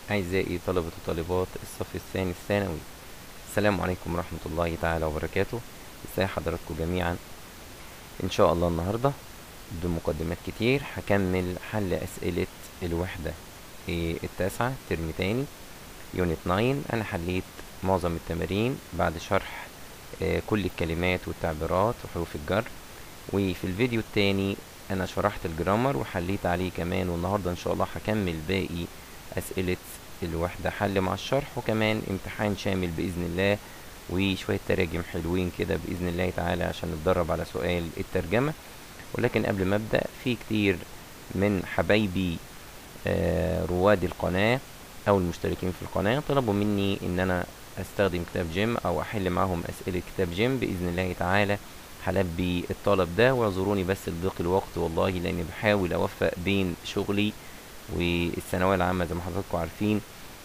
أعزائي طلبة وطالبات الصف الثاني الثانوي السلام عليكم ورحمة الله تعالى وبركاته ازي حضراتكم جميعا ان شاء الله النهاردة بدون مقدمات كتير هكمل حل أسئلة الوحدة إيه التاسعة ترم تاني يونت 9 أنا حليت معظم التمارين بعد شرح آه، كل الكلمات والتعبيرات وحروف الجر وفي الفيديو التاني أنا شرحت الجرامر وحليت عليه كمان والنهاردة إن شاء الله هكمل باقي أسئلة الوحدة حل مع الشرح وكمان امتحان شامل بإذن الله وشوية تراجم حلوين كده بإذن الله تعالى عشان نتدرب على سؤال الترجمة ولكن قبل ما أبدأ في كتير من حبايبي آه، رواد القناة أو المشتركين في القناة طلبوا مني إن أنا أستخدم كتاب جيم أو أحل معهم أسئلة كتاب جيم بإذن الله تعالى هلبي الطلب ده واعذروني بس لضيق الوقت والله لأني بحاول أوفق بين شغلي والثانوية العامة زي ما حضراتكم عارفين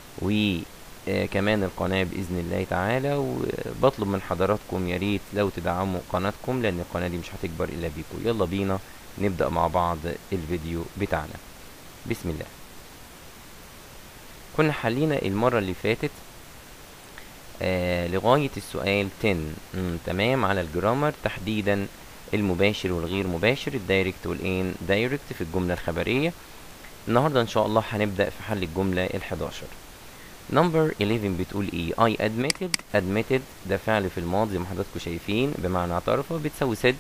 وكمان القناة بإذن الله تعالى وبطلب من حضراتكم يا ريت لو تدعموا قناتكم لأن القناة دي مش هتكبر إلا بيكم يلا بينا نبدأ مع بعض الفيديو بتاعنا بسم الله كنا حلينا المرة اللي فاتت آه لغاية السؤال 10 مم تمام على الجرامر تحديدا المباشر والغير مباشر الدايركت والان دايركت في الجملة الخبرية النهاردة ان شاء الله هنبدأ في حل الجملة ال11 نمبر 11 بتقول ايه I admitted admitted ده فعل في الماضي زي ما حضراتكم شايفين بمعنى اعترف بتساوي said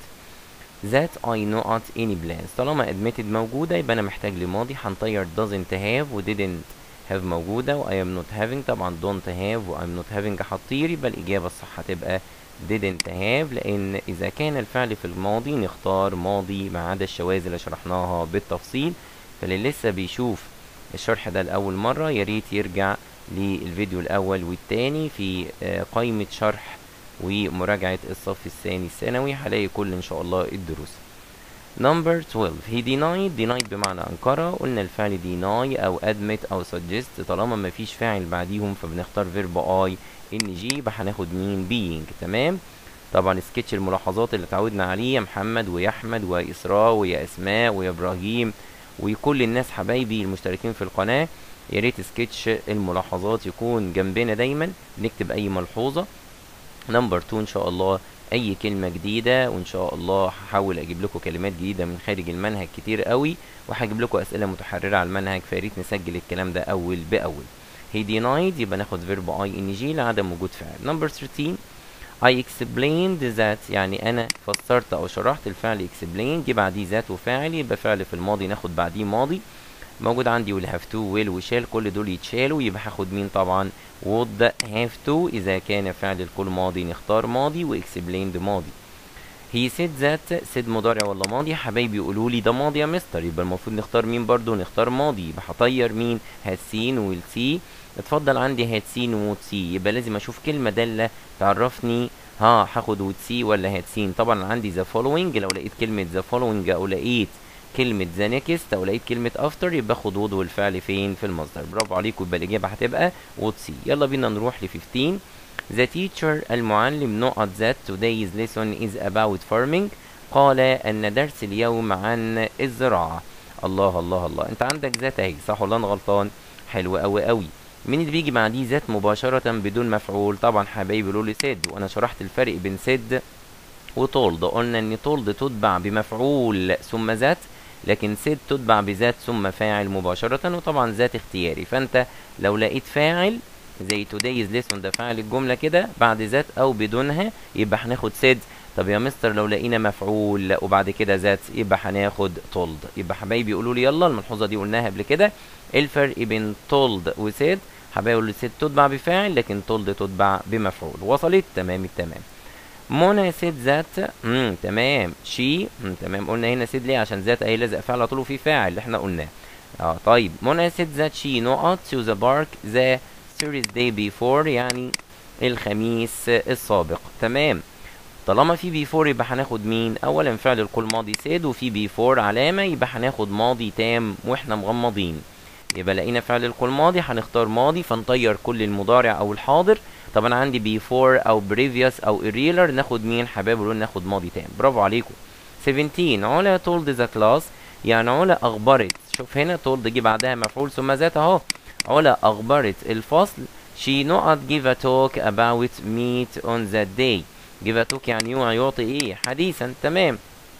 that I not any plans طالما admitted موجودة يبقى انا محتاج لماضي هنطير doesn't have و didn't have موجودة و I am not having طبعا don't have و I'm not having هطير يبقى الإجابة الصح هتبقى didn't have لأن إذا كان الفعل في الماضي نختار ماضي ما عدا الشواذ اللي شرحناها بالتفصيل فاللي لسه بيشوف الشرح ده لأول مرة يا ريت يرجع للفيديو الأول والتاني في آه، قائمة شرح ومراجعة الصف الثاني الثانوي هلاقي كل إن شاء الله الدروس Number 12 he denied denied بمعنى أنكر قلنا الفعل deny أو admit أو suggest طالما مفيش فاعل بعديهم فبنختار verb I إن جي يبقى هناخد مين being تمام طبعا سكتش الملاحظات اللي اتعودنا عليه يا محمد ويا أحمد ويا إسراء ويا أسماء ويا إبراهيم وكل الناس حبايبي المشتركين في القناة يا ريت سكتش الملاحظات يكون جنبنا دايما نكتب أي ملحوظة نمبر 2 ان شاء الله اي كلمه جديده وان شاء الله هحاول اجيب لكم كلمات جديده من خارج المنهج كتير قوي وهجيب لكم اسئله متحرره على المنهج فياريت نسجل الكلام ده اول باول he denied يبقى ناخد فيرب اي ان جي لعدم وجود فعل نمبر 13 I explained that يعني انا فسرت او شرحت الفعل explain جه بعديه ذات وفاعل يبقى فعل في الماضي ناخد بعديه ماضي موجود عندي will have to will وشال كل دول يتشالوا يبقى هاخد مين طبعا would have to إذا كان فعل الكل ماضي نختار ماضي و explained ماضي he said that said مضارع ولا ماضي حبايبي يقولوا لي ده ماضي يا مستر يبقى المفروض نختار مين برضو نختار ماضي يبقى هطير مين had seen و will see اتفضل عندي had seen و would see يبقى لازم اشوف كلمة دالة تعرفني ها هاخد would see ولا had seen طبعا عندي the following لو لقيت كلمة the following او لقيت كلمة ذا نيكست أو لقيت كلمة أفتر يبقى خد وود والفعل فين في المصدر برافو عليكم يبقى الإجابة هتبقى وود سي يلا بينا نروح ل 15 The teacher المعلم نقط that today's lesson is about farming قال أن درس اليوم عن الزراعة الله الله الله أنت عندك ذات أهي صح ولا أنا غلطان حلو أوي أوي مين اللي بيجي بعديه ذات مباشرة بدون مفعول طبعا حبايبي يقولوا لي سيد وأنا شرحت الفرق بين سيد وتولد قلنا ان تولد تتبع بمفعول ثم ذات لكن سيد تتبع بذات ثم فاعل مباشرة وطبعا ذات اختياري فانت لو لقيت فاعل زي today's lesson ده فاعل الجملة كده بعد ذات او بدونها يبقى هناخد سيد طب يا مستر لو لقينا مفعول وبعد كده ذات يبقى هناخد تولد يبقى حبايبي يقولوا لي يلا الملحوظة دي قلناها قبل كده إيه الفرق بين تولد وسيد حبايبي يقولوا لي سيد تتبع بفاعل لكن تولد تتبع بمفعول وصلت تمام التمام منى سيد ذات امم تمام شي مم. تمام قلنا هنا سيد ليه عشان ذات اهي لازق فعل على طول وفي فاعل اللي احنا قلناه اه طيب منى سيد ذات شي نقط to the park the Thursday before يعني الخميس السابق تمام طالما في بيفور يبقى هناخد مين اولا فعل الكل ماضي سيد وفي بيفور علامه يبقى هناخد ماضي تام واحنا مغمضين يبقى لقينا فعل الكل ماضي هنختار ماضي فنطير كل المضارع او الحاضر طب انا عندي بيفور او بريفيوس او irregular ناخد مين حبايب يقولوا لنا ناخد ماضي تام برافو عليكم 17 علا told the class يعني علا اخبرت شوف هنا told جه بعدها مفعول ثم ذات اهو علا أخبرت الفصل she not give a talk about meat on that day give a talk يعني يوعى يعطي ايه حديثا تمام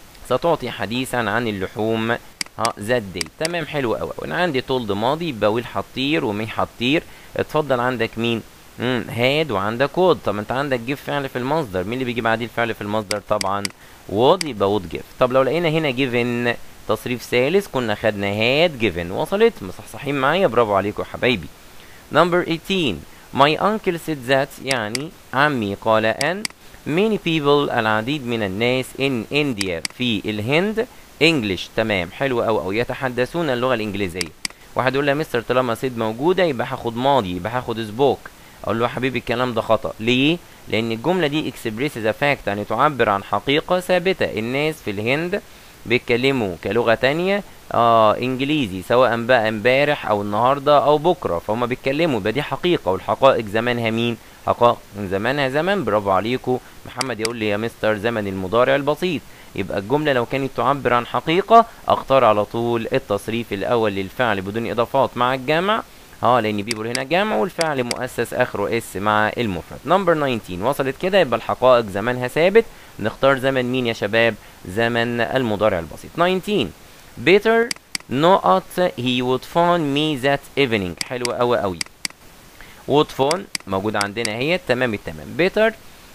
ستعطي حديثا عن اللحوم ها ذات دي تمام حلو قوي وانا عندي تولد ماضي يبقى ويل حطير ومي حطير اتفضل عندك مين امم هاد وعندك وود طب انت عندك جيف فعل في المصدر مين اللي بيجي بعديه الفعل في المصدر طبعا وود يبقى وود جيف طب لو لقينا هنا جيفن تصريف ثالث كنا خدنا هاد جيفن وصلت مصحصحين معايا برافو عليكم يا حبايبي نمبر 18 my uncle said that يعني عمي قال ان many people العديد من الناس in India في الهند English تمام حلو أوي أو يتحدثون اللغة الإنجليزية واحد يقول لي يا مستر طالما سيد موجودة يبقى هاخد ماضي يبقى هاخد سبوك أقول له يا حبيبي الكلام ده خطأ ليه؟ لأن الجملة دي expresses a fact يعني تعبر عن حقيقة ثابتة الناس في الهند بيتكلموا كلغة تانية اه انجليزي سواء بقى امبارح او النهارده او بكره فهم بيتكلموا يبقى دي حقيقه والحقائق زمانها مين حقائق من زمانها زمان برافو عليكم محمد يقول لي يا مستر زمن المضارع البسيط يبقى الجملة لو كانت تعبر عن حقيقة اختار على طول التصريف الأول للفعل بدون إضافات مع الجمع اه لأن بيقول هنا جمع والفعل مؤسس آخره اس مع المفرد نمبر 19 وصلت كده يبقى الحقائق زمانها ثابت نختار زمن مين يا شباب زمن المضارع البسيط 19 better not he would phone me that evening حلو قوي قوي would phone موجودة عندنا هي تمام التمام better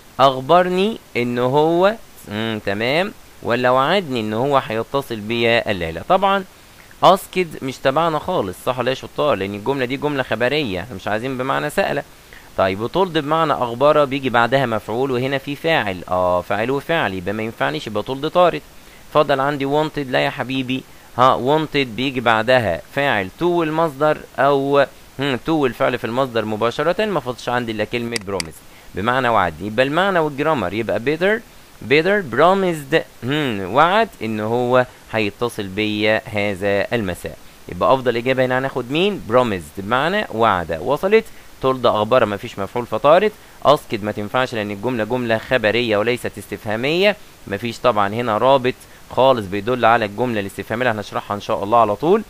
أخبرني إن هو مم تمام ولا وعدني إن هو هيتصل بيا الليلة طبعا أسكد مش تبعنا خالص صح ولا يا شطار لأن الجملة دي جملة خبرية احنا مش عايزين بمعنى سألة طيب وتولد بمعنى أخبار بيجي بعدها مفعول وهنا في فاعل اه فاعل وفعل يبقى ما ينفعنيش يبقى تولد طارد اتفضل عندي wanted لا يا حبيبي ها wanted بيجي بعدها فاعل تو المصدر او هم تو الفعل في المصدر مباشرة ما فضلش عندي الا كلمة promise بمعنى وعد يبقى المعنى والجرامر يبقى better better promised هم وعد ان هو هيتصل بيا هذا المساء يبقى افضل اجابة هنا هناخد مين promised بمعنى وعد وصلت تولد اخبار ما فيش مفعول فطارت اسكت ما تنفعش لان الجملة جملة خبرية وليست استفهامية ما فيش طبعا هنا رابط خالص بيدل على الجمله الاستفهاميه اللي هنشرحها ان شاء الله على طول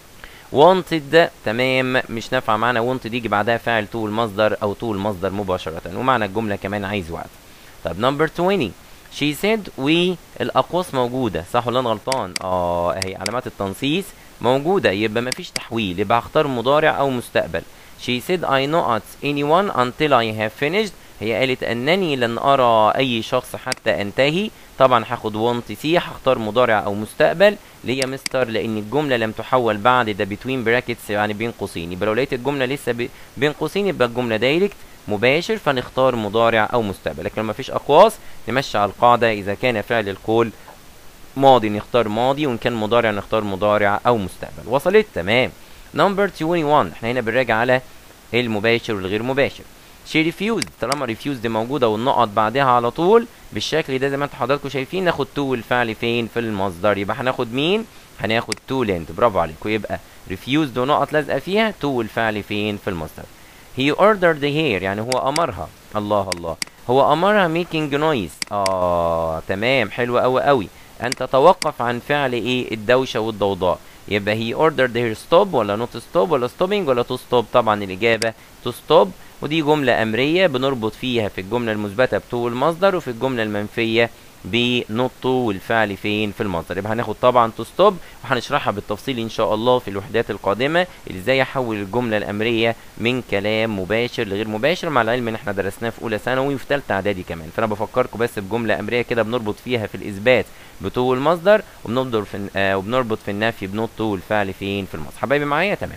wanted تمام مش نافعه معانا wanted يجي بعدها فاعل تو المصدر او تو المصدر مباشره ومعنى الجمله كمان عايز وعد طب نمبر 20 she said we الاقواس موجوده صح ولا انا غلطان اه اهي علامات التنصيص موجوده يبقى مفيش تحويل يبقى هختار مضارع او مستقبل she said I not anyone until I have finished هي قالت انني لن ارى اي شخص حتى انتهي طبعا هاخد وانت سي هختار مضارع او مستقبل ليه يا مستر لان الجمله لم تحول بعد ده بتوين براكتس يعني بين قوسين يبقى لو لقيت الجمله لسه بين قوسين يبقى الجمله دايركت مباشر فنختار مضارع او مستقبل لكن لو مفيش اقواس نمشي على القاعده اذا كان فعل القول ماضي نختار ماضي وان كان مضارع نختار مضارع او مستقبل وصلت تمام نمبر 21 احنا هنا بنراجع على المباشر والغير مباشر شي ريفيوز طالما ريفيوز دي موجوده والنقط بعدها على طول بالشكل ده زي ما انتم حضراتكم شايفين ناخد تو الفعل فين في المصدر يبقى هناخد مين هناخد تو ليند برافو عليكم يبقى ريفيوز ونقط لازقه فيها تو الفعل فين في المصدر he ordered the hair يعني هو امرها الله الله هو امرها making noise اه تمام حلو قوي قوي ان تتوقف عن فعل ايه الدوشه والضوضاء يبقى he ordered her stop ولا not stop ولا stopping ولا to stop طبعا الاجابه to stop ودي جملة أمرية بنربط فيها في الجملة المثبتة بتو المصدر وفي الجملة المنفية بنط والفعل فين في المصدر يبقى هناخد طبعا تو ستوب وهنشرحها بالتفصيل ان شاء الله في الوحدات القادمه ازاي احول الجمله الامريه من كلام مباشر لغير مباشر مع العلم ان احنا درسناه في اولى ثانوي وفي ثالثه اعدادي كمان فانا بفكركم بس بجمله امريه كده بنربط فيها في الاثبات بتو المصدر وبنربط في آه وبنربط في النفي بنط والفعل فين في المصدر حبايبي معايا تمام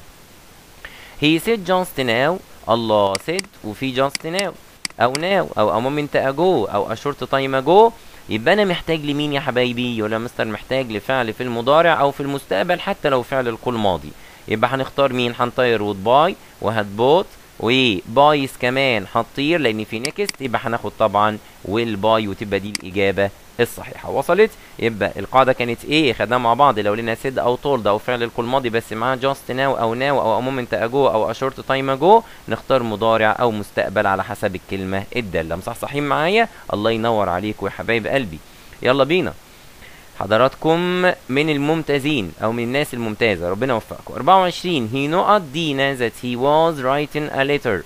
he said just now الله said وفي just now او now او a moment ago او a short time ago يبقى انا محتاج لمين يا حبايبي ولا مستر محتاج لفعل في المضارع او في المستقبل حتى لو فعل القول ماضي يبقى هنختار مين هنطير وود باي وهتبوت وبايس كمان هتطير لان في نيكست يبقى هناخد طبعا ويل باي وتبقى دي الاجابه الصحيحه وصلت يبقى القاعده كانت ايه خدناها مع بعض لو لنا سيد او تولد او فعل الكل ماضي بس معاه جاست ناو او ناو او مومنت اجو او اشورت تايم اجو نختار مضارع او مستقبل على حسب الكلمه الداله مصحصحين معايا الله ينور عليكم يا حبايب قلبي يلا بينا حضراتكم من الممتازين او من الناس الممتازه ربنا يوفقكم 24 he not Dina that he was writing a letter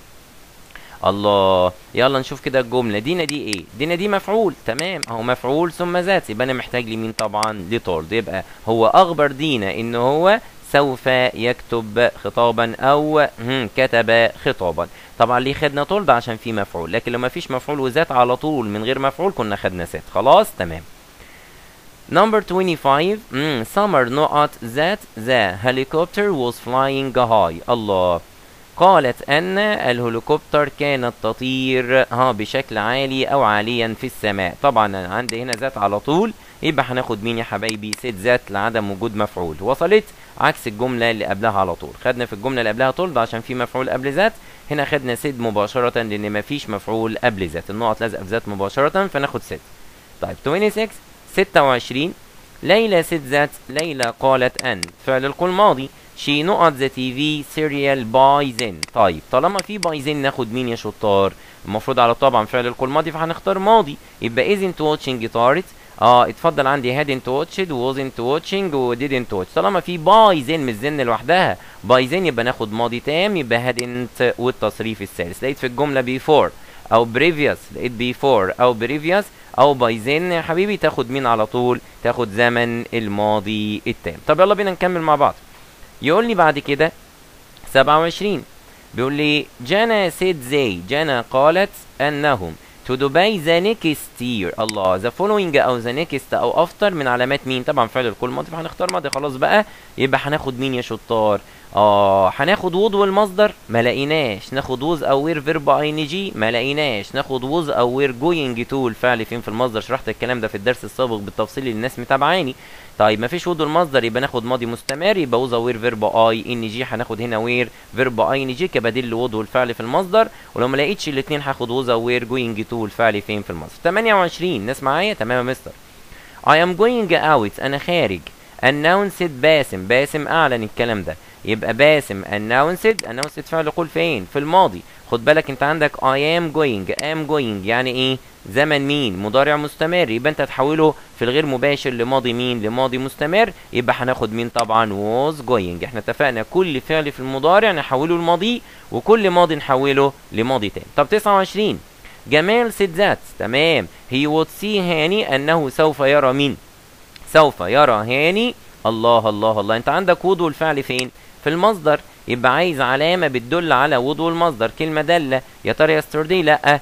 الله يلا نشوف كده الجملة دينا دي ايه دينا دي مفعول تمام اهو مفعول ثم ذات يبقى انا محتاج لمين طبعا لتولد يبقى هو اخبر دينا ان هو سوف يكتب خطابا او هم كتب خطابا طبعا ليه خدنا تولد عشان في مفعول لكن لو ما فيش مفعول وذات على طول من غير مفعول كنا خدنا سات خلاص تمام Number 25 mm, summer not that the helicopter was flying high الله قالت أن الهليكوبتر كانت تطير ها بشكل عالي أو عاليا في السماء طبعا عندي هنا ذات على طول يبقى هناخد مين يا حبايبي ست ذات لعدم وجود مفعول وصلت عكس الجملة اللي قبلها على طول خدنا في الجملة اللي قبلها طول عشان في مفعول قبل ذات هنا خدنا سد مباشرة لأن مفيش مفعول قبل ذات النقط لازقة في ذات مباشرة فناخد ست طيب 26 26 ليلى ست ذات ليلى قالت أن فعل القول ماضي شي نقط ذا تي في سيريال باي زين طيب طالما في باي زين ناخد مين يا شطار المفروض على طبعا فعل القول ماضي فهنختار ماضي يبقى isn't watching طارت اه اتفضل عندي hadn't watched wasn't watching و didn't watch طالما في باي زين مش زين لوحدها باي زين يبقى ناخد ماضي تام يبقى hadn't والتصريف الثالث لقيت في الجمله before او previous لقيت before او previous او باي زين يا حبيبي تاخد مين على طول تاخد زمن الماضي التام طب يلا بينا نكمل مع بعض يقول لي بعد كده 27 بيقول لي جانا سيد زي جانا قالت انهم to دبي ذا next year الله ذا following او ذا next او افتر من علامات مين طبعا فعل الكل ماضي فهنختار ماضي خلاص بقى يبقى هناخد مين يا شطار اه هناخد وود والمصدر ما لقيناش ناخد ووز او وير فيرب اي ان جي ما لقيناش ناخد ووز او وير جوينج تو الفعل فين في المصدر شرحت الكلام ده في الدرس السابق بالتفصيل للناس متابعاني طيب مفيش وود والمصدر يبقى ناخد ماضي مستمر يبقى ووز او وير فيرب اي ان جي هناخد هنا وير فيرب اي ان جي كبديل لوود والفعل في المصدر ولو ما لقيتش الاثنين هاخد ووز او وير جوينج تو الفعل فين في المصدر 28 ناس معايا تمام يا مستر I am going out انا خارج announced باسم باسم اعلن الكلام ده يبقى باسم announced announced فعل قول فين في الماضي خد بالك انت عندك I am going am going يعني ايه زمن مين مضارع مستمر يبقى انت تحوله في الغير مباشر لماضي مين لماضي مستمر يبقى هناخد مين طبعا was going احنا اتفقنا كل فعل في المضارع نحوله لماضي وكل ماضي نحوله لماضي تاني طب 29 جمال said that تمام he would see هاني انه سوف يرى مين سوف يرى هاني الله الله الله انت عندك وضو الفعل فين في المصدر يبقى عايز علامه بتدل على وضو المصدر كلمه داله يا ترى yesterday لا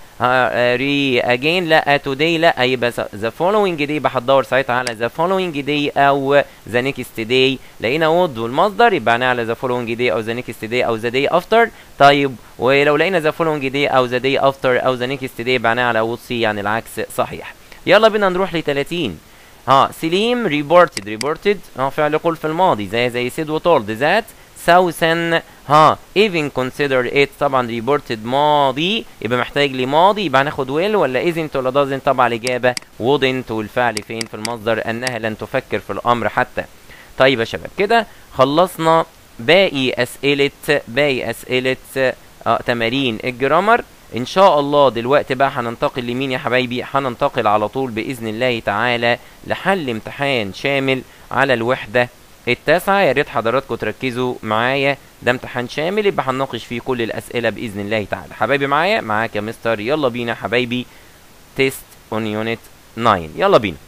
ري اجين لا today لا يبقى ذا following day يبقى هتدور ساعتها على ذا following day او ذا next day لقينا وضو المصدر يبقى على ذا following day او ذا next day او ذا day after طيب ولو لقينا ذا following day او ذا day after او ذا next day يبقى على would see يعني العكس صحيح يلا بينا نروح ل 30 ها سليم ريبورتد ريبورتد ها فعل قول في الماضي زي زي سيد وتولد ذات ساوثن ها even consider it طبعا ريبورتد ماضي يبقى محتاج لي ماضي يبقى هناخد will ولا isn't ولا doesn't طبعا الإجابة wouldn't والفعل فين في المصدر أنها لن تفكر في الأمر حتى طيب يا شباب كده خلصنا باقي أسئلة باقي أسئلة آه تمارين الجرامر ان شاء الله دلوقتي بقى هننتقل لمين يا حبايبي هننتقل على طول باذن الله تعالى لحل امتحان شامل على الوحده التاسعه يا ريت حضراتكم تركزوا معايا ده امتحان شامل يبقى هنناقش فيه كل الاسئله باذن الله تعالى حبايبي معايا معاك يا مستر يلا بينا حبايبي تيست اون يونت 9 يلا بينا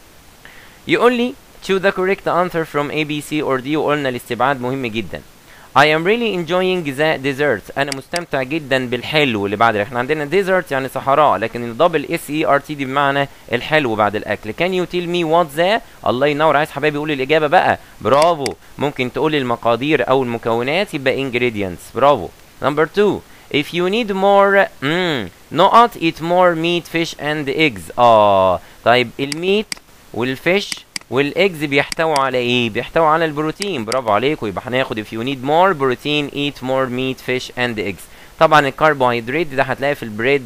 يقول لي choose the correct answer from A B C or D وقلنا الاستبعاد مهم جدا I am really enjoying the dessert أنا مستمتع جدا بالحلو اللي بعد احنا عندنا dessert يعني صحراء لكن الدبل اس اي ار تي دي بمعنى الحلو بعد الأكل can you tell me what the الله ينور عايز حبايبي يقول الإجابة بقى برافو ممكن تقول المقادير أو المكونات يبقى ingredients برافو number two if you need more mm, not eat more meat fish and eggs آه طيب الميت والفيش والاجز بيحتووا على ايه بيحتووا على البروتين برافو عليكم يبقى هناخد if you need more protein eat more meat fish and eggs طبعا الكربوهيدرات ده هتلاقي في البريد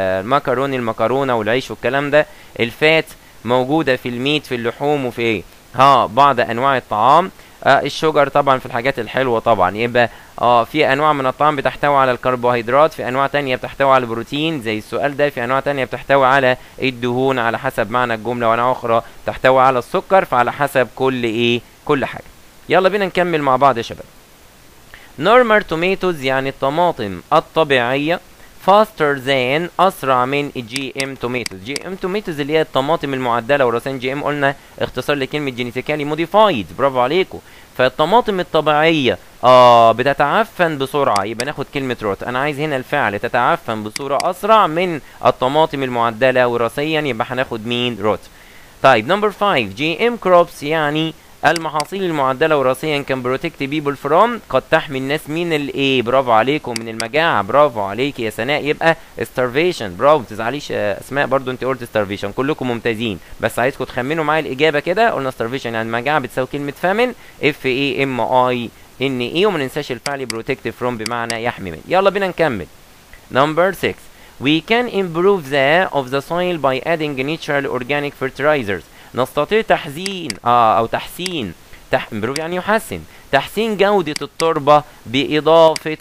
والمكروني المكرونه والعيش والكلام ده الفات موجوده في الميت في اللحوم وفي ايه ها بعض انواع الطعام آه الشجر طبعا في الحاجات الحلوه طبعا يبقى اه في انواع من الطعام بتحتوي على الكربوهيدرات في انواع تانية بتحتوي على البروتين زي السؤال ده في انواع تانية بتحتوي على الدهون على حسب معنى الجمله وانواع اخرى تحتوي على السكر فعلى حسب كل ايه كل حاجه يلا بينا نكمل مع بعض يا شباب normal tomatoes يعني الطماطم الطبيعيه faster than اسرع من جي ام توميتوز جي ام توميتوز اللي هي الطماطم المعدله وراسين جي ام قلنا اختصار لكلمه جينيتيكالي موديفايد برافو عليكم فالطماطم الطبيعيه اه بتتعفن بسرعه يبقى ناخد كلمه روت انا عايز هنا الفعل تتعفن بصوره اسرع من الطماطم المعدله وراثيا يبقى هناخد مين روت طيب نمبر 5 جي ام كروبس يعني المحاصيل المعدلة وراثيا كان بروتكت بيبل فروم قد تحمي الناس من الايه برافو عليكم من المجاعة برافو عليك يا سناء يبقى starvation برافو متزعليش يا اسماء برضو انت قلت starvation كلكم ممتازين بس عايزكم تخمنوا معايا الاجابة كده قلنا starvation يعني المجاعة بتساوي كلمة famine اف اي ام اي ان اي وما ننساش الفعل protect from بمعنى يحمي من يلا بينا نكمل نمبر 6 We can improve the of the soil by adding natural organic fertilizers نستطيع تحسين اه او تحسين تح... improve يعني يحسن تحسين جودة التربة بإضافة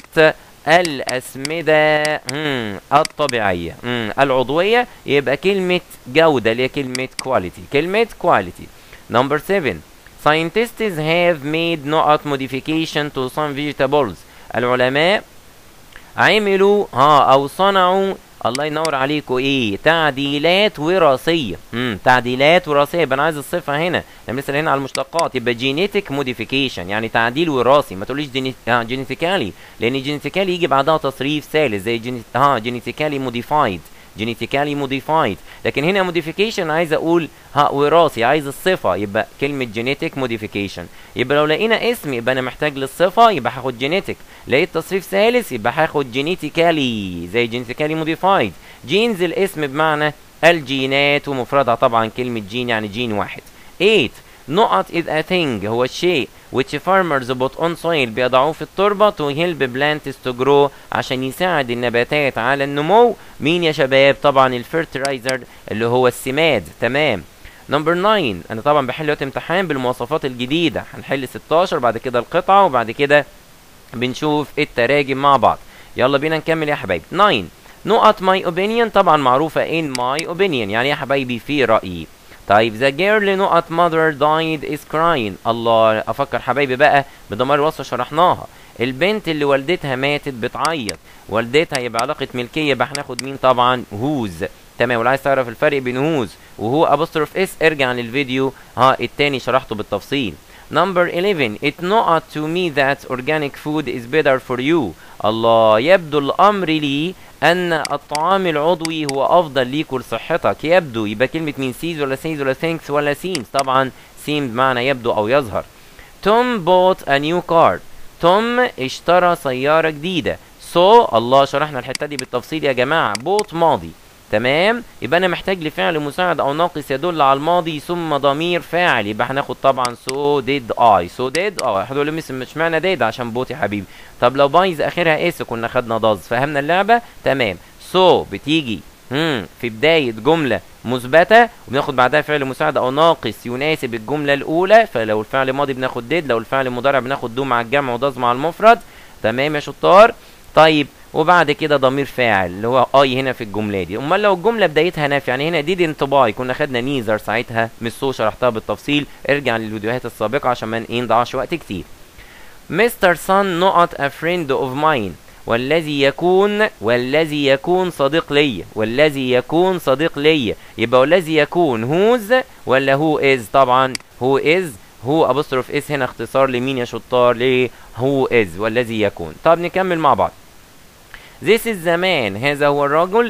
الأسمدة مم. الطبيعية مم. العضوية يبقى كلمة جودة اللي هي كلمة quality كلمة quality number 7 scientists have made نقط modification to some vegetables العلماء عملوا ها او صنعوا الله ينور عليكم ايه تعديلات وراثيه امم تعديلات وراثيه يبقى انا عايز الصفه هنا انا لسه هنا على المشتقات يبقى جينيتك موديفيكيشن يعني تعديل وراثي ما تقوليش جيني... آه جينيتيكالي لان جينيتيكالي يجي بعدها تصريف ثالث زي جيني... ها جينيتيكالي موديفايد جينيتيكالي موديفايد لكن هنا موديفيكيشن عايز اقول ها وراثي عايز الصفه يبقى كلمه جينيتك موديفيكيشن يبقى لو لقينا اسم يبقى انا محتاج للصفه يبقى هاخد جينيتك لقيت تصريف ثالث يبقى هاخد جينيتيكالي زي جينيتيكالي موديفايد جينز الاسم بمعنى الجينات ومفردها طبعا كلمه جين يعني جين واحد 8 نقط is a thing هو الشيء which farmers put on soil بيضعوه في التربة to help plants to grow عشان يساعد النباتات على النمو مين يا شباب طبعا الفيرتلايزر اللي هو السماد تمام نمبر 9 انا طبعا بحل وقت امتحان بالمواصفات الجديدة هنحل 16 بعد كده القطعة وبعد كده بنشوف التراجم مع بعض يلا بينا نكمل يا حبايبي 9 نقط my opinion طبعا معروفة in my opinion يعني يا حبايبي في رأيي طيب the girl نقط mother died is crying الله افكر حبايبي بقى بضمائر الوصف شرحناها البنت اللي والدتها ماتت بتعيط والدتها يبقى علاقة ملكية يبقى هناخد مين طبعا هوز تمام ولو عايز تعرف الفرق بين هوز وهو ابوستروف اس ارجع للفيديو ها التاني شرحته بالتفصيل Number 11 It not to me that organic food is better for you الله يبدو الأمر لي أن الطعام العضوي هو أفضل ليك ولصحتك يبدو يبقى كلمة مين سيز ولا سيز ولا ثينكس ولا سيمز طبعا سيمز بمعنى يبدو أو يظهر توم bought a new car توم اشترى سيارة جديدة so الله شرحنا الحتة دي بالتفصيل يا جماعة bought ماضي تمام يبقى انا محتاج لفعل مساعد او ناقص يدل على الماضي ثم ضمير فاعل يبقى هناخد طبعا so did I so did اه هتقول لي مش معنى did عشان بوت يا حبيبي طب لو بايظ اخرها اس كنا خدنا ضاز فهمنا اللعبه تمام so بتيجي امم في بدايه جمله مثبته وبناخد بعدها فعل مساعد او ناقص يناسب الجمله الاولى فلو الفعل ماضي بناخد did لو الفعل مضارع بناخد دو مع الجمع وضاز مع المفرد تمام يا شطار طيب وبعد كده ضمير فاعل اللي هو اي هنا في الجمله دي امال لو الجمله بدايتها نافي يعني هنا ديد انطباعي كنا خدنا نيزر ساعتها مش سو شرحتها بالتفصيل ارجع للفيديوهات السابقه عشان ما نضيعش وقت كتير مستر سان نقط ا فريند اوف ماين والذي يكون والذي يكون صديق ليا والذي يكون صديق ليا يبقى والذي يكون هوز ولا هو از طبعا هو از هو ابوستروف اس هنا اختصار لمين يا شطار ليه هو از والذي يكون طب نكمل مع بعض This is the man هذا هو الرجل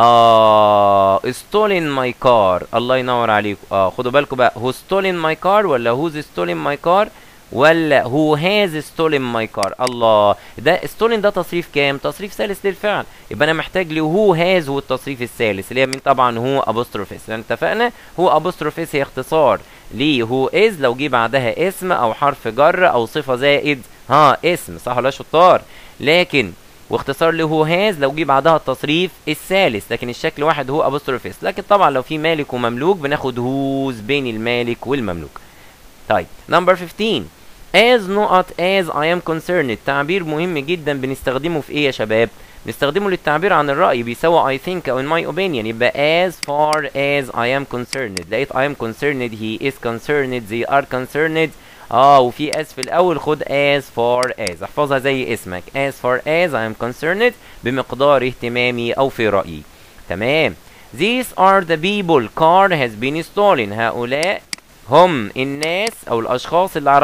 آه stolen my car الله ينور عليكم اه خدوا بالكم بقى who stolen my car ولا who's stolen my car ولا who has stolen my car الله ده stolen ده تصريف كام تصريف ثالث للفعل يبقى انا محتاج لي who has هو التصريف الثالث اللي هي مين طبعا هو apostrophe لان اتفقنا هو apostrophe هي اختصار ليه هو is لو جه بعدها اسم او حرف جر او صفه زائد ها اسم صح ولا شطار لكن واختصار له هو هاز لو جه بعدها التصريف الثالث لكن الشكل واحد هو ابوستروفيس لكن طبعا لو في مالك ومملوك بناخد هوز بين المالك والمملوك طيب نمبر 15 as not as I am concerned تعبير مهم جدا بنستخدمه في ايه يا شباب نستخدمه للتعبير عن الرأي بيساوي I think أو in my opinion يبقى as far as I am concerned لقيت I am concerned he is concerned they are concerned اه وفي as في الأول خد as far as احفظها زي اسمك as far as I am concerned بمقدار اهتمامي أو في رأيي تمام These are the people car has been stolen هؤلاء هم الناس او الاشخاص اللي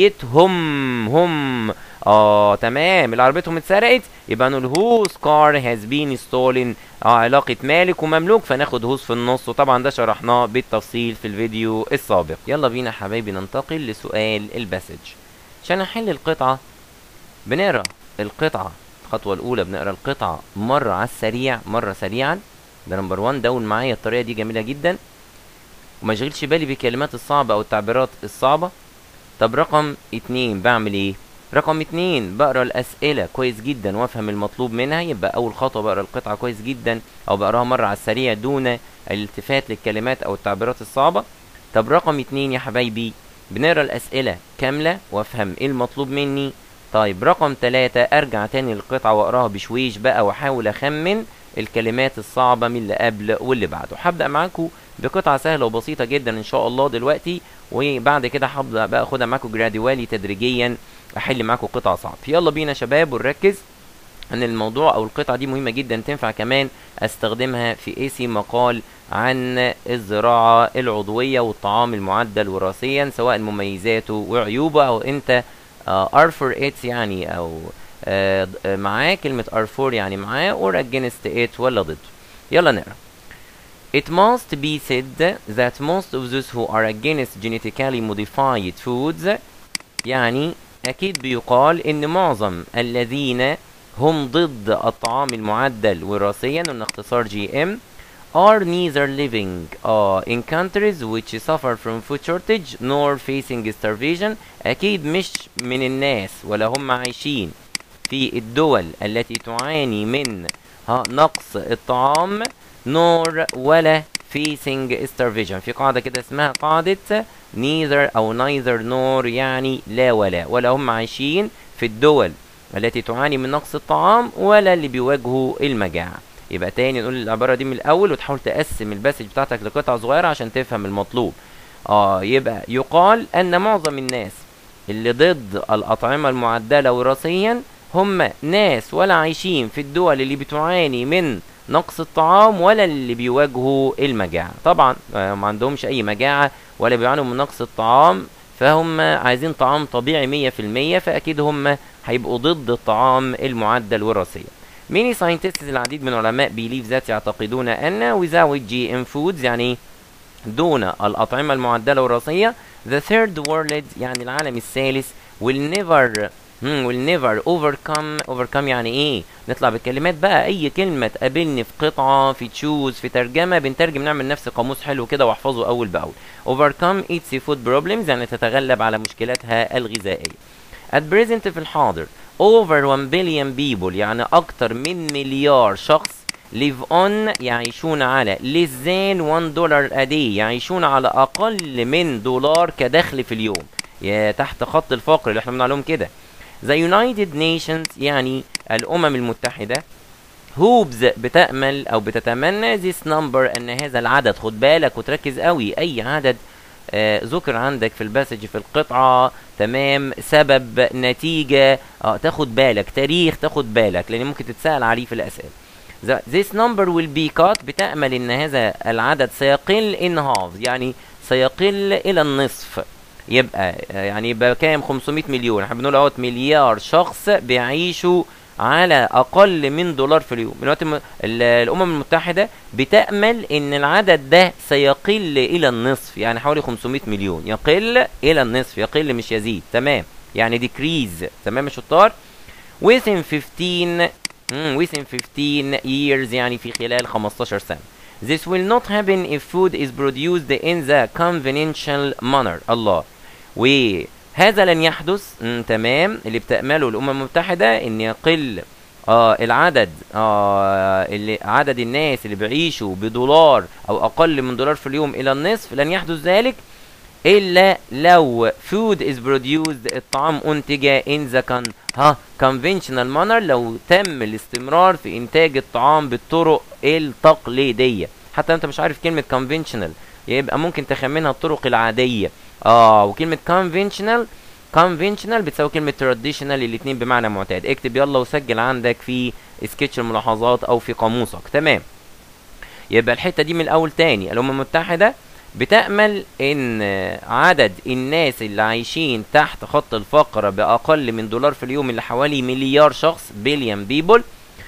عربيتهم هم اه تمام اللي عربيتهم اتسرقت يبقى نقول whose car has been stolen اه علاقة مالك ومملوك فناخد whose في النص وطبعا ده شرحناه بالتفصيل في الفيديو السابق يلا بينا حبايبي ننتقل لسؤال الباسج عشان نحل القطعة بنقرا القطعة الخطوة الأولى بنقرا القطعة مرة على السريع مرة سريعا ده نمبر 1 دون معايا الطريقة دي جميلة جدا وما اشغلش بالي بالكلمات الصعبة او التعبيرات الصعبة طب رقم اتنين بعمل ايه رقم اتنين بقرا الاسئلة كويس جدا وافهم المطلوب منها يبقى اول خطوة بقرا القطعة كويس جدا او بقراها مرة على السريع دون الالتفات للكلمات او التعبيرات الصعبة طب رقم اتنين يا حبايبي بنقرا الاسئلة كاملة وافهم ايه المطلوب مني طيب رقم تلاتة ارجع تاني للقطعة واقراها بشويش بقى واحاول اخمن الكلمات الصعبة من اللي قبل واللي بعده هبدأ معاكم بقطعة سهلة وبسيطة جدا ان شاء الله دلوقتي وبعد كده هبدأ بقى اخدها معاكم جراديوالي تدريجيا احل معاكم قطع صعب يلا بينا شباب ونركز ان الموضوع او القطعة دي مهمة جدا تنفع كمان استخدمها في ايسي مقال عن الزراعة العضوية والطعام المعدل وراثيا سواء مميزاته وعيوبه او انت ارفر اتس يعني او آه معاه كلمة ارفور يعني معاه or against it ولا ضد يلا نقرا It must be said that most of those who are against genetically modified foods يعني أكيد بيقال إن معظم الذين هم ضد الطعام المعدل وراثيا وإن اختصار جي ام are neither living uh, in countries which suffer from food shortage nor facing starvation أكيد مش من الناس ولا هم عايشين في الدول التي تعاني من ها نقص الطعام نور ولا facing starvation في قاعدة كده اسمها قاعدة neither أو neither nor يعني لا ولا ولا هم عايشين في الدول التي تعاني من نقص الطعام ولا اللي بيواجهوا المجاعة يبقى تاني نقول العبارة دي من الأول وتحاول تقسم الباسج بتاعتك لقطع صغيرة عشان تفهم المطلوب اه يبقى يقال أن معظم الناس اللي ضد الأطعمة المعدلة وراثيا هم ناس ولا عايشين في الدول اللي بتعاني من نقص الطعام ولا اللي بيواجهوا المجاعة طبعا ما عندهمش أي مجاعة ولا بيعانوا من نقص الطعام فهم عايزين طعام طبيعي مية في المية فأكيد هم هيبقوا ضد الطعام المعدل وراثيا many scientists العديد من العلماء believe that يعتقدون أن without GM foods يعني دون الأطعمة المعدلة وراثية the third world يعني العالم الثالث will never hmm, will never overcome overcome يعني ايه نطلع بالكلمات بقى اي كلمة تقابلني في قطعة في تشوز في ترجمة بنترجم نعمل نفس قاموس حلو كده واحفظه اول باول overcome its food problems يعني تتغلب على مشكلاتها الغذائية at present في الحاضر over 1 billion people يعني اكتر من مليار شخص live on يعيشون على less than 1 دولار a day يعيشون على اقل من دولار كدخل في اليوم يا تحت خط الفقر اللي احنا بنقول عليهم كده The United Nations يعني الأمم المتحدة hopes بتأمل أو بتتمنى this number أن هذا العدد خد بالك وتركز قوي أي عدد آه ذكر عندك في الباسج في القطعة تمام سبب نتيجة آه تاخد بالك تاريخ تاخد بالك لأن ممكن تتسأل عليه في الأسئلة this number will be cut بتأمل أن هذا العدد سيقل in half يعني سيقل إلى النصف يبقى يعني يبقى كام 500 مليون احنا بنقول اهوت مليار شخص بيعيشوا على اقل من دولار في اليوم دلوقتي الامم المتحده بتامل ان العدد ده سيقل الى النصف يعني حوالي 500 مليون يقل الى النصف يقل مش يزيد تمام يعني ديكريز تمام يا شطار within 15 mm, within 15 years يعني في خلال 15 سنه This will not happen if food is produced in the conventional manner الله وهذا لن يحدث م, تمام اللي بتأمله الأمم المتحدة إن يقل آه العدد آه اللي عدد الناس اللي بيعيشوا بدولار أو أقل من دولار في اليوم إلى النصف لن يحدث ذلك الا لو food is produced الطعام انتج in the con ها conventional manner لو تم الاستمرار في انتاج الطعام بالطرق التقليديه حتى انت مش عارف كلمه conventional يبقى ممكن تخمنها الطرق العاديه اه وكلمه conventional conventional بتساوي كلمة traditional الاتنين بمعنى معتاد اكتب يلا وسجل عندك في سكتش الملاحظات او في قاموسك تمام يبقى الحتة دي من الاول تاني الامم المتحدة بتأمل ان عدد الناس اللي عايشين تحت خط الفقر باقل من دولار في اليوم اللي حوالي مليار شخص بليون بيبل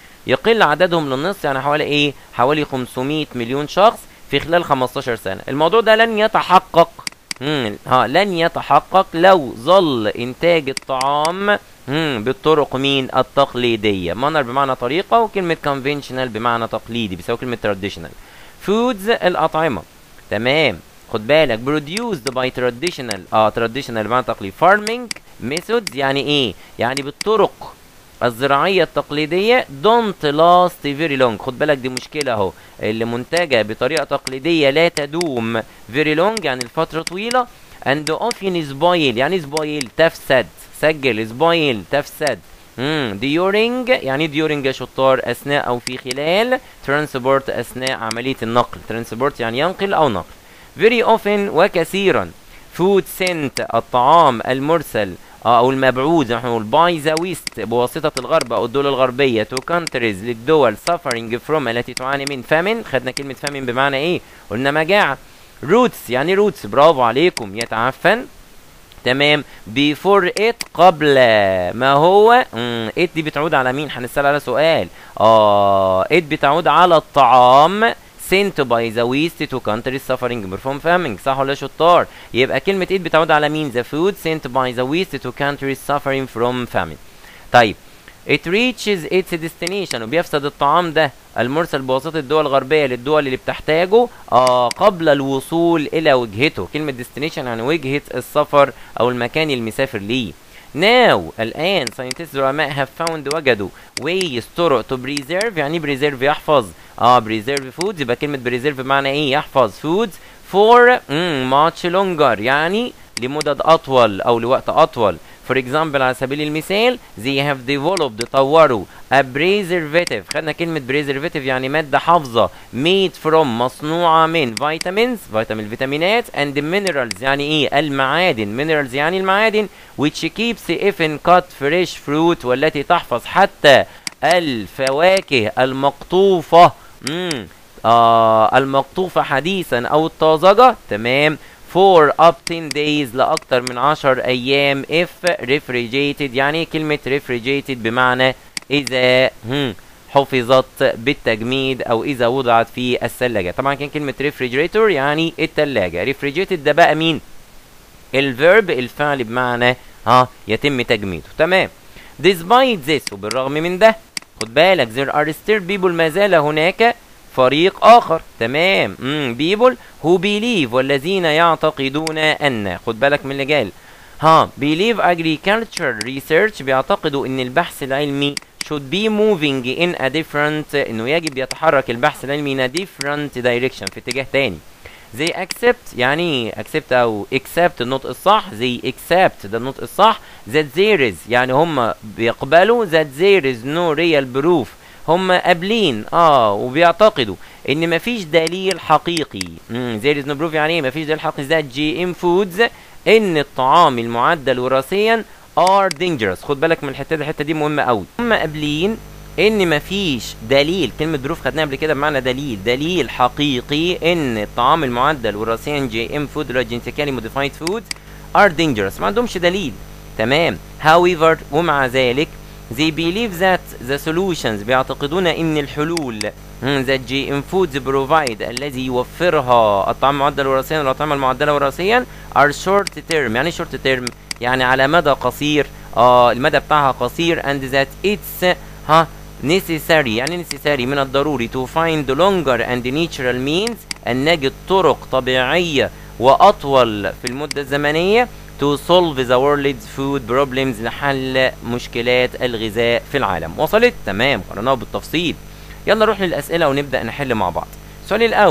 يقل عددهم للنص يعني حوالي ايه حوالي 500 مليون شخص في خلال 15 سنة الموضوع ده لن يتحقق مم. ها لن يتحقق لو ظل انتاج الطعام مم. بالطرق مين التقليديه مانر بمعنى طريقه وكلمه conventional بمعنى تقليدي بيساوي كلمه traditional foods الاطعمه تمام خد بالك produced by traditional اه traditional بمعنى تقليدي farming methods يعني ايه يعني بالطرق الزراعية التقليدية don't last very long خد بالك دي مشكلة اهو اللي منتجة بطريقة تقليدية لا تدوم very long يعني الفترة طويلة and often spoil يعني spoil تفسد سجل spoil تفسد امم during يعني during يا شطار اثناء او في خلال transport اثناء عملية النقل transport يعني ينقل او نقل very often وكثيرا food sent الطعام المرسل او المبعوث نحن نقول باي ذا ويست بواسطه الغرب او الدول الغربيه تو كونتريز للدول suffering from التي تعاني من فامين خدنا كلمه فامين بمعنى ايه قلنا مجاعه روتس يعني روتس برافو عليكم يتعفن تمام بيفور ات قبل ما هو ات دي بتعود على مين هنسال على سؤال اه ات بتعود على الطعام sent by the West to countries suffering from famine صح ولا شطار يبقى كلمة it بتعود على مين the food sent by the West to countries suffering from famine طيب it reaches its destination وبيفسد الطعام ده المرسل بواسطة الدول الغربية للدول اللي بتحتاجه آه قبل الوصول إلى وجهته كلمة destination يعني وجهة السفر أو المكان المسافر ليه now الآن scientists علماء have found وجدوا ways طرق to preserve يعني preserve يحفظ اه preserve foods يبقى كلمة preserve بمعنى ايه يحفظ foods for mm, much longer يعني لمدد أطول أو لوقت أطول for example على سبيل المثال they have developed طوروا a preservative خدنا كلمة preservative يعني مادة حافظة made from مصنوعة من vitamins فيتامين فيتامينات and minerals يعني ايه المعادن minerals يعني المعادن which keeps even cut fresh fruit والتي تحفظ حتى الفواكه المقطوفة مم. آه المقطوفة حديثا أو الطازجة تمام for up 10 days لأكتر من 10 أيام if refrigerated يعني كلمة refrigerated بمعنى إذا هم حفظت بالتجميد أو إذا وضعت في الثلاجة طبعا كان كلمة refrigerator يعني الثلاجة refrigerated ده بقى مين الفيرب الفعل بمعنى ها يتم تجميده تمام despite this وبالرغم من ده خد بالك there are still people ما زال هناك فريق آخر تمام امم people who believe والذين يعتقدون أن خد بالك من اللي قال ها believe agriculture research بيعتقدوا ان البحث العلمي should be moving in a different انه يجب يتحرك البحث العلمي in a different direction في اتجاه تاني they accept يعني accept او accept النطق الصح they accept ده النطق الصح that there is يعني هم بيقبلوا that there is no real proof هم قابلين اه وبيعتقدوا ان مفيش دليل حقيقي امم there is no proof يعني ايه مفيش دليل حقيقي that GM foods ان الطعام المعدل وراثيا are dangerous خد بالك من الحته دي الحته دي مهمه قوي هم قابلين ان مفيش دليل كلمه بروف خدناها قبل كده بمعنى دليل دليل حقيقي ان الطعام المعدل وراثيا جي ام فود ولا جينيتيكالي موديفايد فود ار dangerous ما عندهمش دليل تمام however ومع ذلك they believe that the solutions بيعتقدون ان الحلول that GM foods provide الذي يوفرها الطعام المعدل وراثيا والاطعمه المعدله وراثيا are short term يعني short term يعني على مدى قصير اه المدى بتاعها قصير and that it's ها necessary يعني necessary من الضروري to find longer and natural means أن نجد طرق طبيعية وأطول في المدة الزمنية to solve the world's food problems لحل مشكلات الغذاء في العالم وصلت تمام قرأناه بالتفصيل يلا نروح للأسئلة ونبدأ نحل مع بعض السؤال الأول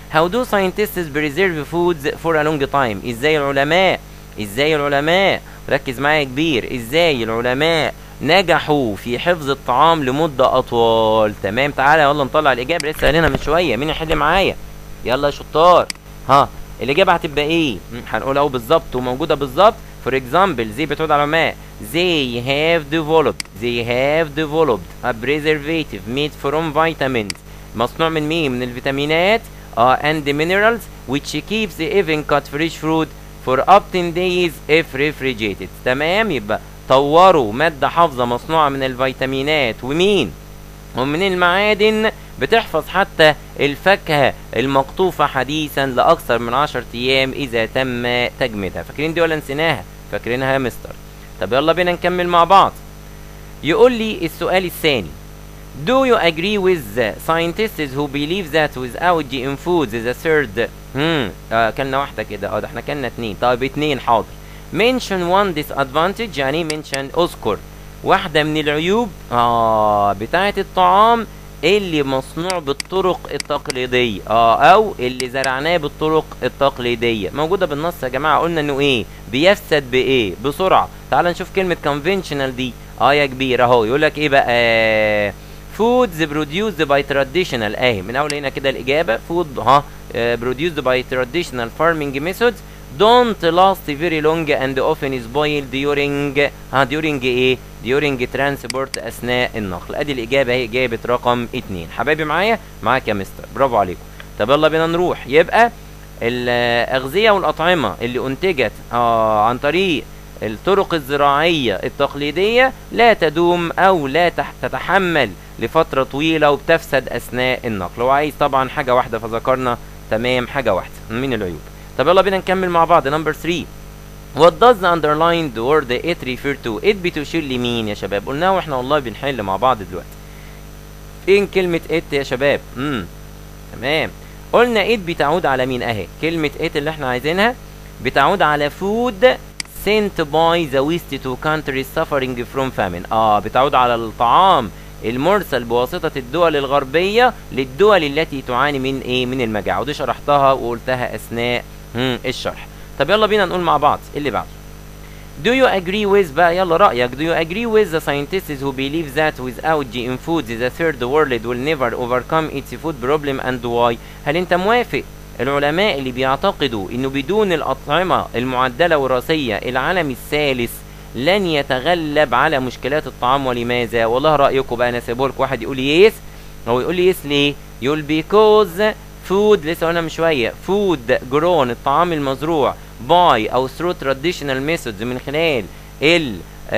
how do scientists preserve foods for a long time ازاي العلماء ازاي العلماء ركز معايا كبير ازاي العلماء نجحوا في حفظ الطعام لمدة أطول تمام تعالى يلا نطلع الإجابة لسه قايلينها من شوية مين يحل معايا يلا يا شطار ها الإجابة هتبقى إيه؟ مم، هنقول أهو بالظبط وموجودة بالظبط for example زي بتقول على العلماء they have developed they have developed a preservative made from vitamins مصنوع من مين؟ من الفيتامينات اه and minerals which keeps even cut fresh fruit for up 10 days if refrigerated تمام يبقى طوروا مادة حافظة مصنوعة من الفيتامينات ومين ومن المعادن بتحفظ حتى الفاكهة المقطوفة حديثا لأكثر من 10 أيام إذا تم تجميدها فاكرين دي ولا نسيناها فاكرينها يا مستر طب يلا بينا نكمل مع بعض يقول لي السؤال الثاني Do you agree with the scientists who believe that without GM foods the third hmm آه كلنا واحدة كده اه ده احنا كلنا اتنين طيب اتنين حاضر mention one disadvantage يعني mention اذكر واحدة من العيوب اه بتاعة الطعام اللي مصنوع بالطرق التقليدية اه او اللي زرعناه بالطرق التقليدية موجودة بالنص يا جماعة قلنا انه ايه بيفسد بايه بسرعة تعال نشوف كلمة conventional دي اه يا كبير اهو يقول لك ايه بقى foods produced by traditional اهي من اول هنا كده الاجابة food ها آه، produced by traditional farming methods don't last very long and often spoil during ها during ايه during transport اثناء النقل ادي الاجابه اهي اجابه رقم اتنين حبايبي معايا معاك يا مستر برافو عليكم طب يلا بينا نروح يبقى الاغذيه والاطعمه اللي انتجت آه عن طريق الطرق الزراعيه التقليديه لا تدوم او لا تح- تتحمل لفتره طويله وبتفسد اثناء النقل وعايز طبعا حاجه واحده فذكرنا تمام حاجه واحده من العيوب طب يلا بينا نكمل مع بعض نمبر 3 What does the underlined word it refer to? it بتشير لمين يا شباب؟ قلناها واحنا والله بنحل مع بعض دلوقتي. فين كلمة it يا شباب؟ امم تمام. قلنا it بتعود على مين اهي؟ كلمة it اللي احنا عايزينها بتعود على food sent by the west to countries suffering from famine. اه بتعود على الطعام المرسل بواسطة الدول الغربية للدول التي تعاني من ايه؟ من المجاعة، ودي شرحتها وقلتها أثناء مم، الشرح. طب يلا بينا نقول مع بعض إيه اللي بعده Do you agree with بقى يلا رأيك Do you agree with the scientists who believe that without GM foods the third world will never overcome its food problem and why هل انت موافق العلماء اللي بيعتقدوا انه بدون الأطعمة المعدلة وراثية العالم الثالث لن يتغلب على مشكلات الطعام ولماذا والله رأيكم بقى انا سايبه لكم واحد يقول لي يس هو يقول لي يس ليه يقول because food لسه قلنا من شويه food grown الطعام المزروع by او through traditional methods من خلال ال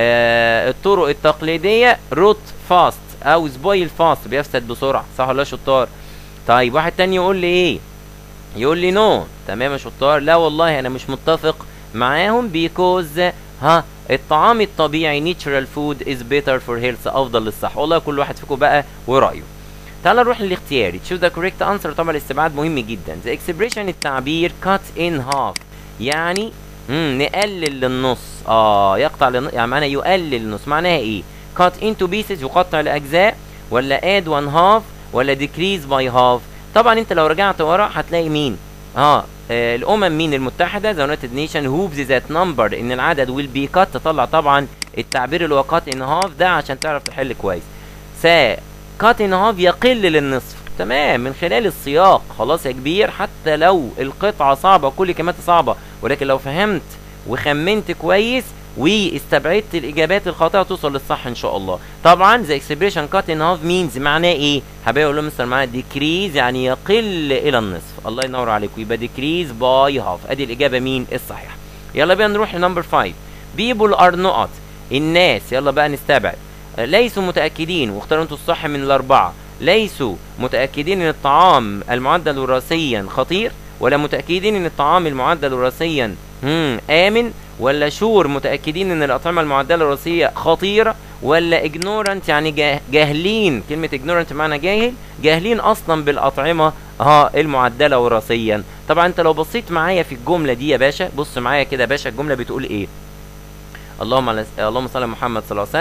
آه الطرق التقليديه rot fast او spoil fast بيفسد بسرعه صح ولا لا يا شطار طيب واحد تاني يقول لي ايه يقول لي نو تمام يا شطار لا والله انا مش متفق معاهم because ها الطعام الطبيعي natural food is better for health افضل للصحه والله كل واحد فيكم بقى ورايه تعال نروح للاختياري تشوف ذا كوريكت انسر طبعا الاستبعاد مهم جدا ذا اكسبريشن التعبير cut in half يعني مم نقلل للنص اه يقطع للنص يعني معناها يقلل النص معناها ايه cut into pieces يقطع لاجزاء ولا add one half ولا decrease by half طبعا انت لو رجعت ورا هتلاقي مين اه آه، الامم مين المتحده ذا يونايتد نيشن هوفز ذات نمبر ان العدد ويل بي كات تطلع طبعا التعبير اللي هو كات ان هاف ده عشان تعرف تحل كويس س كات ان هاف يقل للنصف تمام من خلال السياق خلاص يا كبير حتى لو القطعه صعبه كل كلماتها صعبه ولكن لو فهمت وخمنت كويس واستبعدت الاجابات الخاطئه توصل للصح ان شاء الله طبعا ذا اكسبريشن كات ان هاف مينز معناه ايه حبايبي اقول لهم مستر معناه ديكريز يعني يقل الى النصف الله ينور عليكم يبقى ديكريز باي هاف ادي الاجابه مين الصحيحه يلا بينا نروح لنمبر 5 بيبول ار نقط الناس يلا بقى نستبعد آه، ليسوا متاكدين واختاروا انتوا الصح من الاربعه ليسوا متاكدين ان الطعام المعدل وراثيا خطير ولا متاكدين ان الطعام المعدل وراثيا مم، امن ولا شور متاكدين ان الاطعمه المعدله الوراثيه خطيره ولا ignorant يعني جاه- جاهلين كلمه ignorant معنى جاهل جاهلين اصلا بالاطعمه ها المعدله وراثيا طبعا انت لو بصيت معايا في الجمله دي يا باشا بص معايا كده يا باشا الجمله بتقول ايه اللهم على اللهم صل على محمد صلى الله عليه وسلم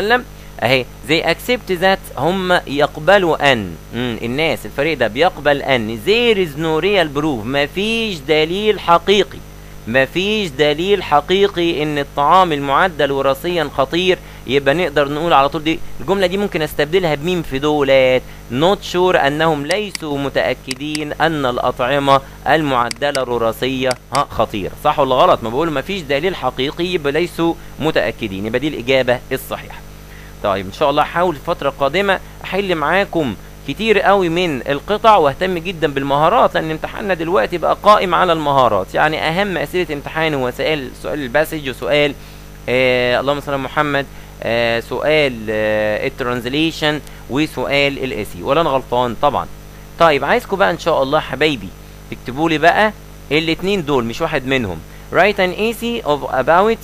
اهي they accept that هم يقبلوا ان مم. الناس الفريق ده بيقبل ان there is no real proof مفيش دليل حقيقي مفيش دليل حقيقي ان الطعام المعدل وراثيا خطير يبقى نقدر نقول على طول دي الجمله دي ممكن استبدلها بمين في دولات نوت شور انهم ليسوا متاكدين ان الاطعمه المعدله الوراثيه ها خطيره صح ولا غلط ما بقول مفيش دليل حقيقي يبقى ليسوا متاكدين يبقى دي الاجابه الصحيحه طيب ان شاء الله احاول في الفتره القادمه احل معاكم كتير قوي من القطع واهتم جدا بالمهارات لان امتحاننا دلوقتي بقى قائم على المهارات يعني اهم اسئله امتحان هو سؤال سؤال الباسج وسؤال آه اللهم صل على محمد آه سؤال آه الترانزليشن وسؤال الاسي ولا انا غلطان طبعا طيب عايزكم بقى ان شاء الله حبايبي تكتبوا لي بقى الاثنين دول مش واحد منهم write an essay of about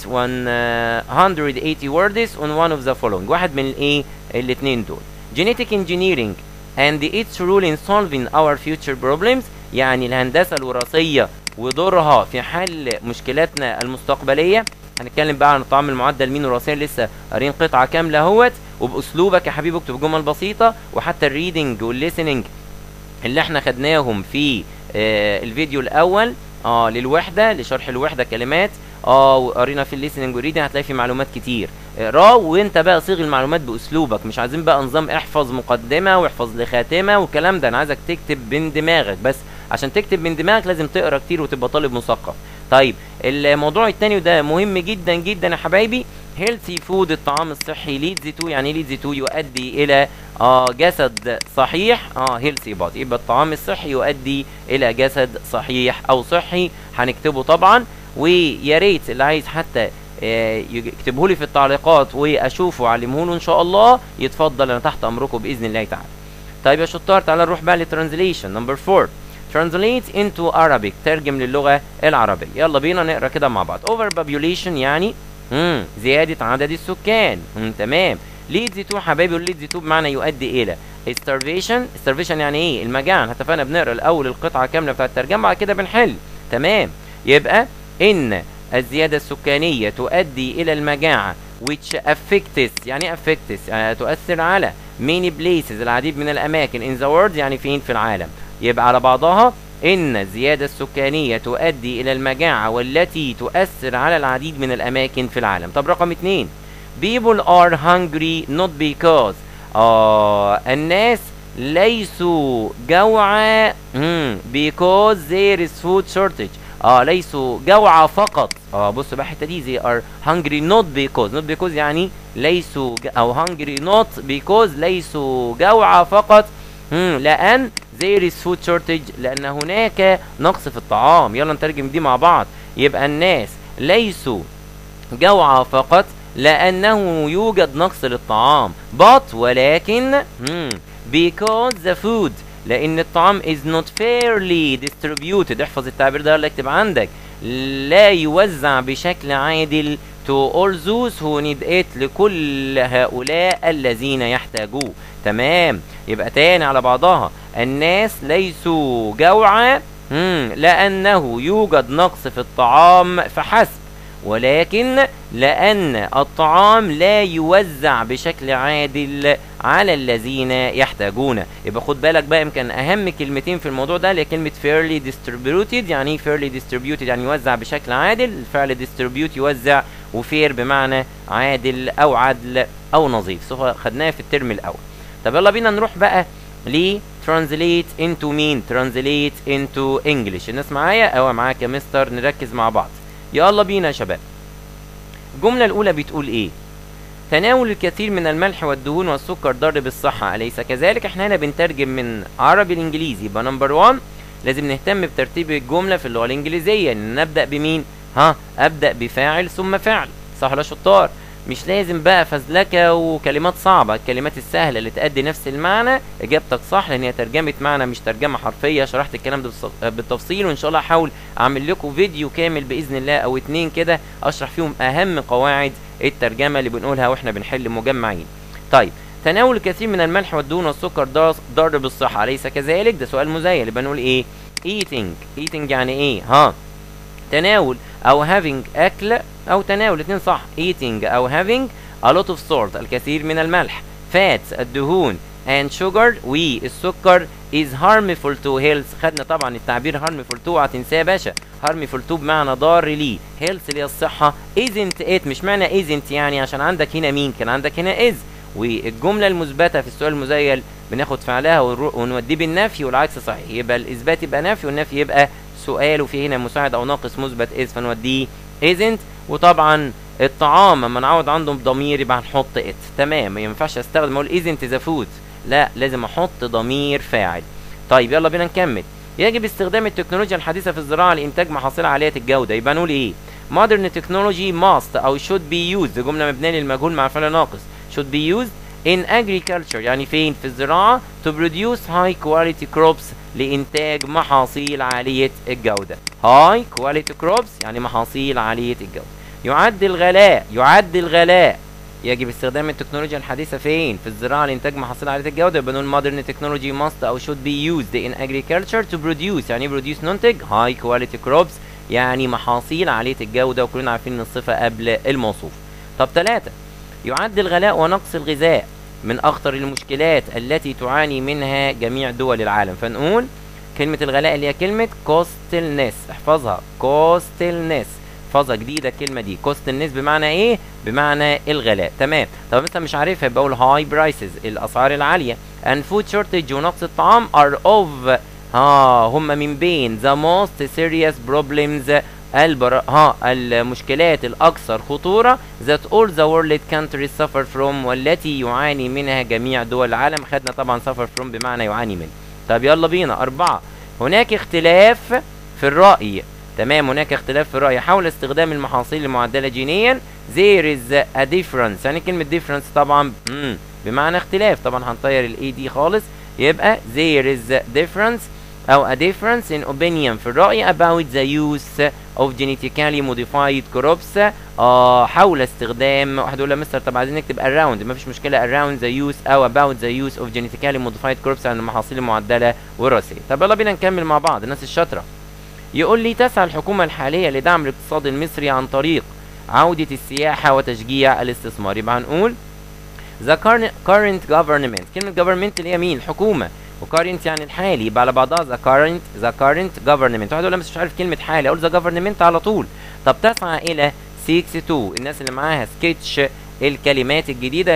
180 words on one of the following واحد من الايه الاثنين دول genetic engineering and its role in solving our future problems يعني الهندسة الوراثية ودورها في حل مشكلاتنا المستقبلية هنتكلم بقى عن الطعام المعدل مين وراثيا لسه قارين قطعة كاملة اهوت وبأسلوبك يا حبيبي اكتب جمل بسيطة وحتى الريدنج والليسننج اللي احنا خدناهم في آه الفيديو الأول اه للوحدة لشرح الوحدة كلمات اه وقرينا في الليسننج والريدنج هتلاقي في معلومات كتير اقراه وانت بقى صيغ المعلومات باسلوبك مش عايزين بقى نظام احفظ مقدمه واحفظ لخاتمه والكلام ده انا عايزك تكتب من دماغك بس عشان تكتب من دماغك لازم تقرا كتير وتبقى طالب مثقف طيب الموضوع الثاني وده مهم جدا جدا يا حبايبي هيلثي فود الطعام الصحي ليدز تو يعني ليدز تو يؤدي الى اه جسد صحيح اه هيلثي بادي يبقى الطعام الصحي يؤدي الى جسد صحيح او صحي هنكتبه طبعا ويا ريت اللي عايز حتى يكتبه لي في التعليقات واشوفه واعلمه له ان شاء الله يتفضل انا تحت امركم باذن الله تعالى طيب يا شطار تعالى نروح بقى للترانزليشن نمبر 4 translate into Arabic ترجم للغة العربية يلا بينا نقرا كده مع بعض overpopulation يعني مم. زيادة عدد السكان مم. تمام leads to حبايبي leads to بمعنى يؤدي إلى starvation starvation يعني إيه المجاعة اتفقنا بنقرا الأول القطعة كاملة بتاعت الترجمة بعد كده بنحل تمام يبقى إن الزيادة السكانية تؤدي إلى المجاعة which affects يعني affects يعني تؤثر على many places العديد من الأماكن in the world يعني فين في العالم يبقى على بعضها إن الزيادة السكانية تؤدي إلى المجاعة والتي تؤثر على العديد من الأماكن في العالم طب رقم اتنين people are hungry not because آه الناس ليسوا جوعى because there is food shortage اه ليسوا جوعى فقط اه بص بقى الحته دي they are hungry not because not because يعني ليسوا او hungry not because ليسوا جوعى فقط مم. لان there is food shortage لان هناك نقص في الطعام يلا نترجم دي مع بعض يبقى الناس ليسوا جوعى فقط لانه يوجد نقص للطعام but ولكن مم. because the food لان الطعام is not fairly distributed احفظ التعبير ده اللي اكتب عندك لا يوزع بشكل عادل to all those who need it لكل هؤلاء الذين يحتاجوه تمام يبقى تاني على بعضها الناس ليسوا جوعى لأنه يوجد نقص في الطعام فحسب ولكن لأن الطعام لا يوزع بشكل عادل على الذين يحتاجونه يبقى خد بالك بقى يمكن أهم كلمتين في الموضوع ده اللي كلمة fairly distributed يعني ايه fairly distributed يعني يوزع بشكل عادل الفعل distribute يوزع وفير بمعنى عادل أو عدل أو نظيف سوف خدناها في الترم الأول طب يلا بينا نروح بقى ل translate into مين translate into English الناس معايا أو معاك يا مستر نركز مع بعض يلا بينا يا شباب الجملة الأولى بتقول إيه؟ تناول الكثير من الملح والدهون والسكر ضار بالصحة أليس كذلك؟ احنا هنا بنترجم من عربي لإنجليزي يبقى نمبر 1 لازم نهتم بترتيب الجملة في اللغة الإنجليزية إن نبدأ بمين؟ ها أبدأ بفاعل ثم فعل صح ولا شطار؟ مش لازم بقى فزلكة وكلمات صعبة الكلمات السهلة اللي تأدي نفس المعنى إجابتك صح لأن هي ترجمة معنى مش ترجمة حرفية شرحت الكلام ده بالتفصيل وإن شاء الله هحاول أعمل لكم فيديو كامل بإذن الله أو اتنين كده أشرح فيهم أهم قواعد الترجمة اللي بنقولها وإحنا بنحل مجمعين طيب تناول الكثير من الملح والدهون والسكر ضار بالصحة أليس كذلك؟ ده سؤال مزيل يبقى نقول إيه؟ eating eating يعني إيه؟ ها تناول أو having أكل أو تناول اتنين صح eating أو having a lot of salt الكثير من الملح fats الدهون and sugar والسكر is harmful to health خدنا طبعا التعبير harmful to هتنساه يا باشا harmful to بمعنى ضار ليه health اللي هي الصحة isn't it مش معنى isn't يعني عشان عندك هنا مين كان عندك هنا is والجملة المثبتة في السؤال المزيل بناخد فعلها ونوديه بالنفي والعكس صحيح يبقى الإثبات يبقى نفي والنفي يبقى سؤال وفي هنا مساعد أو ناقص مثبت is فنوديه isn't وطبعا الطعام اما نعود عندهم ضمير يبقى هنحط it تمام ما ينفعش استخدم اقول isn't the food لا لازم احط ضمير فاعل طيب يلا بينا نكمل يجب استخدام التكنولوجيا الحديثة في الزراعة لإنتاج محاصيل عالية الجودة يبقى نقول إيه modern technology must أو should be used جملة مبنية للمجهول مع فعل ناقص should be used in agriculture يعني فين في الزراعة to produce high quality crops لإنتاج محاصيل عالية الجودة high quality crops يعني محاصيل عالية الجودة يعد الغلاء يعد الغلاء يجب استخدام التكنولوجيا الحديثة فين؟ في الزراعة لإنتاج محاصيل عالية الجودة يبقى نقول modern technology must أو should be used in agriculture to produce يعني produce ننتج high quality crops يعني محاصيل عالية الجودة وكلنا عارفين إن الصفة قبل الموصوف. طب ثلاثة يعد الغلاء ونقص الغذاء من أخطر المشكلات التي تعاني منها جميع دول العالم فنقول كلمة الغلاء اللي هي كلمة costliness احفظها costliness احفظها جديده الكلمه دي كوست النس بمعنى ايه بمعنى الغلاء تمام طب انت مش عارفها يبقى اقول هاي برايسز الاسعار العاليه and food shortage ونقص الطعام are of ها هم من بين the most serious problems البر... ها المشكلات الأكثر خطورة that all the world countries suffer from والتي يعاني منها جميع دول العالم خدنا طبعا suffer from بمعنى يعاني منه طب يلا بينا أربعة هناك اختلاف في الرأي تمام هناك اختلاف في الرأي حول استخدام المحاصيل المعدلة جينيا there is a difference يعني كلمة difference طبعا مم. بمعنى اختلاف طبعا هنطير الاي دي خالص يبقى there is a difference أو a difference in opinion في الرأي about the use of genetically modified crops آه حول استخدام واحد يقول له مستر طب عايزين نكتب around ما فيش مشكلة around the use أو about the use of genetically modified crops عن المحاصيل المعدلة والوراثية طب يلا بينا نكمل مع بعض الناس الشاطرة يقول لي تسعى الحكومة الحالية لدعم الاقتصاد المصري عن طريق عودة السياحة وتشجيع الاستثمار يبقى هنقول the current government كلمة government اللي هي مين الحكومة وكارنت يعني الحالي يبقى على بعضها ذا كارنت ذا كارنت جفرمنت واحد يقول مش عارف كلمه حالي اقول ذا جفرمنت على طول طب تسعى الى 62 الناس اللي معاها سكتش الكلمات الجديده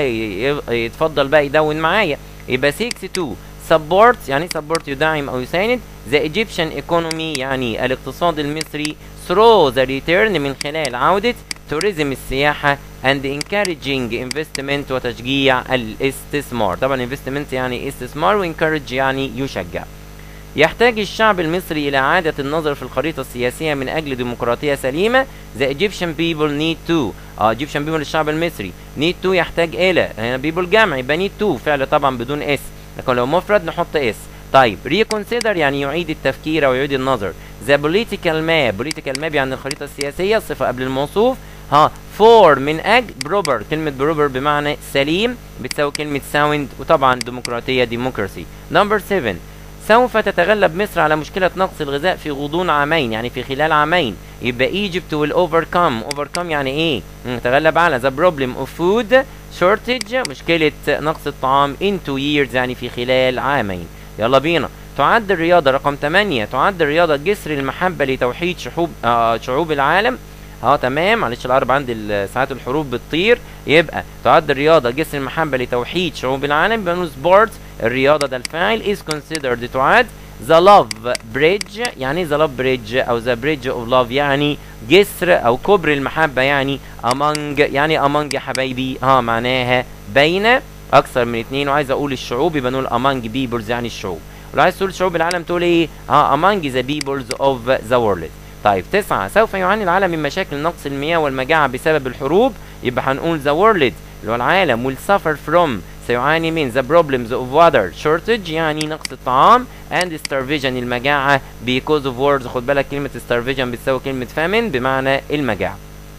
يتفضل بقى يدون معايا يبقى 62 سبورت يعني سبورت يدعم او يساند ذا ايجيبشن ايكونومي يعني الاقتصاد المصري ثرو ذا ريتيرن من خلال عوده توريزم السياحه and encouraging investment وتشجيع الاستثمار طبعا investment يعني استثمار و encourage يعني يشجع يحتاج الشعب المصري إلى إعادة النظر في الخريطة السياسية من أجل ديمقراطية سليمة The Egyptian people need to اه Egyptian people الشعب المصري need to يحتاج إلى هنا people جمع يبقى need to فعل طبعا بدون اس لكن لو مفرد نحط اس طيب reconsider يعني يعيد التفكير أو يعيد النظر The political map political map يعني الخريطة السياسية صفة قبل الموصوف ها فور من اجل بروبر كلمة بروبر بمعنى سليم بتساوي كلمة ساوند وطبعا ديمقراطية ديموكراسي نمبر 7 سوف تتغلب مصر على مشكلة نقص الغذاء في غضون عامين يعني في خلال عامين يبقى ايجيبت will overcome overcome يعني ايه تتغلب على the problem of food shortage مشكلة نقص الطعام in two years يعني في خلال عامين يلا بينا تعد الرياضة رقم 8 تعد الرياضة جسر المحبة لتوحيد شعوب آه شعوب العالم اه تمام معلش العرب عندي ساعات الحروف بتطير يبقى تعد الرياضه جسر المحبه لتوحيد شعوب العالم يبقى سبورت الرياضه ده الفاعل is considered تعد the love bridge يعني the love bridge او the bridge of love يعني جسر او كبر المحبه يعني among يعني among يا حبايبي اه معناها بين اكثر من اتنين وعايز اقول الشعوب يبقى نقول among peoples يعني الشعوب ولو عايز تقول شعوب العالم تقول ايه اه among the peoples of the world طيب تسعة سوف يعاني العالم من مشاكل نقص المياه والمجاعة بسبب الحروب يبقى هنقول the world اللي هو العالم will suffer from سيعاني من the problems of water shortage يعني نقص الطعام and starvation المجاعة because of wars خد بالك كلمة starvation بتساوي كلمة famine بمعنى المجاعة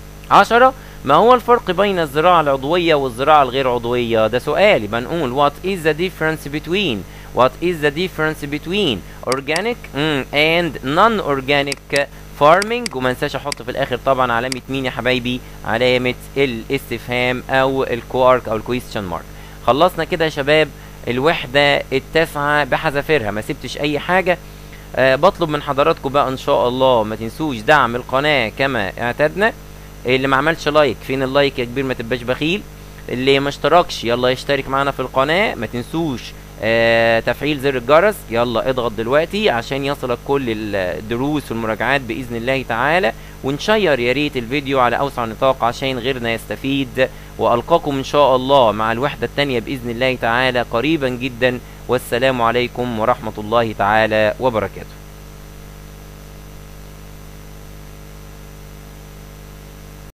عشرة ما هو الفرق بين الزراعة العضوية والزراعة الغير عضوية ده سؤال يبقى نقول what is the difference between what is the difference between organic mm, and non-organic فارمنج وما انساش احط في الاخر طبعا علامه مين يا حبايبي علامه الاستفهام او الكوارك او الكويستشن مارك خلصنا كده يا شباب الوحده التاسعه بحذافيرها ما سبتش اي حاجه أه بطلب من حضراتكم بقى ان شاء الله ما تنسوش دعم القناه كما اعتدنا اللي ما عملش لايك فين اللايك يا كبير ما تبقاش بخيل اللي ما اشتركش يلا يشترك معانا في القناه ما تنسوش آه تفعيل زر الجرس يلا اضغط دلوقتي عشان يصلك كل الدروس والمراجعات باذن الله تعالى ونشير يا ريت الفيديو على اوسع نطاق عشان غيرنا يستفيد والقاكم ان شاء الله مع الوحده الثانيه باذن الله تعالى قريبا جدا والسلام عليكم ورحمه الله تعالى وبركاته